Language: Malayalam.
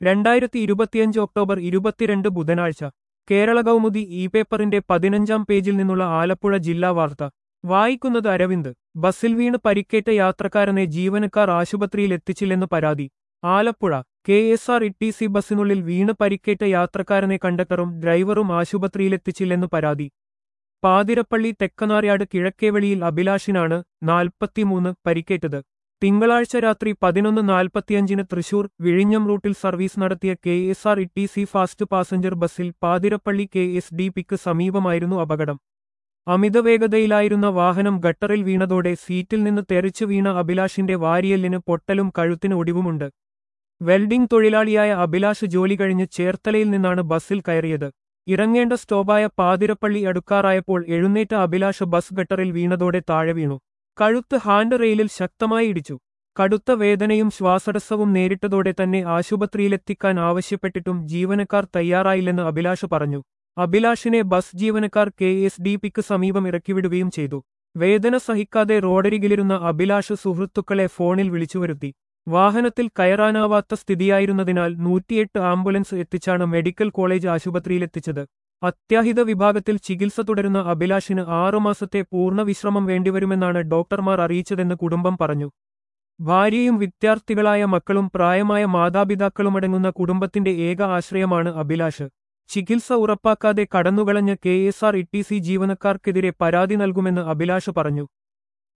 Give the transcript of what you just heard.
രണ്ടായിരത്തി ഇരുപത്തിയഞ്ച് ഒക്ടോബർ ഇരുപത്തിരണ്ട് ബുധനാഴ്ച കേരള കൗമുദി ഇ പേപ്പറിന്റെ പതിനഞ്ചാം പേജിൽ നിന്നുള്ള ആലപ്പുഴ ജില്ലാ വാർത്ത വായിക്കുന്നത് അരവിന്ദ് ബസ്സിൽ വീണ് പരിക്കേറ്റ യാത്രക്കാരനെ ജീവനക്കാർ ആശുപത്രിയിൽ എത്തിച്ചില്ലെന്ന് പരാതി Alappuzha K S R E T സി ബസ്സിനുള്ളിൽ വീണ് പരിക്കേറ്റ യാത്രക്കാരനെ കണ്ടക്ടറും ഡ്രൈവറും ആശുപത്രിയിലെത്തിച്ചില്ലെന്ന് പരാതി പാതിരപ്പള്ളി തെക്കനാർയാട് കിഴക്കേവെളിയിൽ അഭിലാഷിനാണ് നാൽപ്പത്തിമൂന്ന് പരിക്കേറ്റത് തിങ്കളാഴ്ച രാത്രി പതിനൊന്ന് നാൽപ്പത്തിയഞ്ചിന് തൃശൂർ വിഴിഞ്ഞം റൂട്ടിൽ സർവീസ് നടത്തിയ K S R E T C fast passenger ബസ്സിൽ പാതിരപ്പള്ളി കെ എസ് ഡി പിക്ക് സമീപമായിരുന്നു അപകടം അമിതവേഗതയിലായിരുന്ന വാഹനം ഗട്ടറിൽ വീണതോടെ സീറ്റിൽ നിന്ന് തെറിച്ചു വീണ അഭിലാഷിന്റെ വാരിയല്ലിന് പൊട്ടലും കഴുത്തിന് ഒടിവുമുണ്ട് വെൽഡിംഗ് തൊഴിലാളിയായ അഭിലാഷ് ജോലി കഴിഞ്ഞ് ചേർത്തലയിൽ നിന്നാണ് ബസ്സിൽ കയറിയത് ഇറങ്ങേണ്ട സ്റ്റോപ്പായ പാതിരപ്പള്ളി അടുക്കാറായപ്പോൾ എഴുന്നേറ്റ അഭിലാഷ് ബസ് ഗട്ടറിൽ വീണതോടെ താഴെ വീണു കഴുത്ത് ഹാൻഡ് റെയിലിൽ ശക്തമായി ഇടിച്ചു കടുത്ത വേദനയും ശ്വാസടസ്സവും നേരിട്ടതോടെ തന്നെ ആശുപത്രിയിലെത്തിക്കാൻ ആവശ്യപ്പെട്ടിട്ടും ജീവനക്കാർ തയ്യാറായില്ലെന്ന് അഭിലാഷ് പറഞ്ഞു അഭിലാഷിനെ ബസ് ജീവനക്കാർ കെ എസ് ഡി പിക്ക് സമീപം ഇറക്കിവിടുകയും ചെയ്തു വേദന സഹിക്കാതെ റോഡരികിലിരുന്ന അഭിലാഷ് സുഹൃത്തുക്കളെ ഫോണിൽ വിളിച്ചുവരുത്തി വാഹനത്തിൽ കയറാനാവാത്ത സ്ഥിതിയായിരുന്നതിനാൽ നൂറ്റിയെട്ട് ആംബുലൻസ് എത്തിച്ചാണ് മെഡിക്കൽ കോളേജ് ആശുപത്രിയിലെത്തിച്ചത് അത്യാഹിത വിഭാഗത്തിൽ ചികിത്സ തുടരുന്ന അഭിലാഷിന് ആറുമാസത്തെ പൂർണ്ണ വിശ്രമം വേണ്ടിവരുമെന്നാണ് ഡോക്ടർമാർ അറിയിച്ചതെന്ന് കുടുംബം പറഞ്ഞു ഭാര്യയും വിദ്യാർത്ഥികളായ മക്കളും പ്രായമായ മാതാപിതാക്കളുമടങ്ങുന്ന കുടുംബത്തിന്റെ ഏക ആശ്രയമാണ് അഭിലാഷ് ചികിത്സ ഉറപ്പാക്കാതെ കടന്നുകളഞ്ഞ K S R E T സി ജീവനക്കാർക്കെതിരെ പരാതി നൽകുമെന്ന് അഭിലാഷ് പറഞ്ഞു